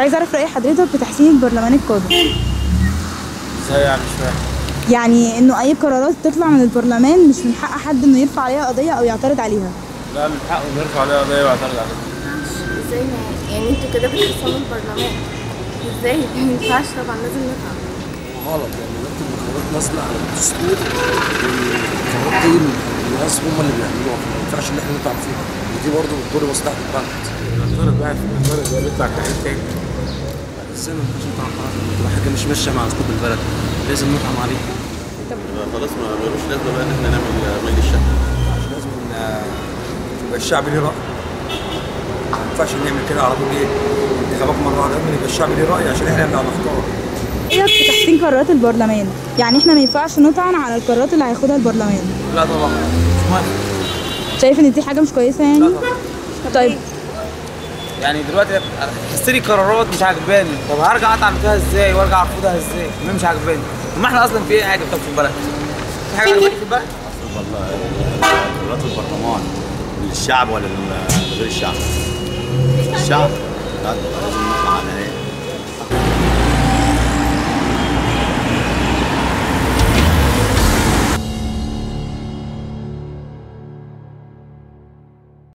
عايز اعرف راي حضرتك في تحسين البرلمان القادم ازاي يعني مش فاهم يعني انه اي قرارات تطلع من البرلمان مش من حق حد انه يرفع عليها قضيه او يعترض عليها لا من حقه نرفع عليها قضيه ويعترض عليها ازاي ما يعني انتوا كده بتحصلوا البرلمان ازاي ما ينفعش طبعا لازم نفهم غلط يعني دلوقتي القرارات نازله على الدستور والقرارات دي الناس هم اللي بيعملوها فما ينفعش ان احنا نطعن فيها ودي برضه بتضر مصلحه البلد نعترض بقى في النعترض ده بيطلع تحت تاني ازاي ما ينفعش نطعن قرار تبقى حاجه مش ماشيه مع اسلوب البلد لازم نطعن عليها خلاص ما ملوش لازمه بقى ان احنا نعمل مجلس الشعب لازم يبقى الشعب ليه راي ما ينفعش نعمل كده على طول ايه انتخابات مره واحده لازم يبقى الشعب ليه راي عشان احنا اللي هنختار ايه رايك في تحسين قرارات البرلمان يعني احنا ما ينفعش نطعن على القرارات اللي هياخدها البرلمان لا طبعا مش موافق شايف ان دي حاجه مش كويسه يعني لا طبعا طيب يعني دلوقتي تحسني قرارات مش عاجباني طب هرجع اطعن فيها ازاي وارجع ارفضها ازاي ما مش عاجباني طب ما احنا اصلا في ايه حاجه طب في البلد في حاجه عجباني في البلد والله قرارات البرلمان للشعب ولا لغير الشعب؟ الشعب لا، لازم نطلع على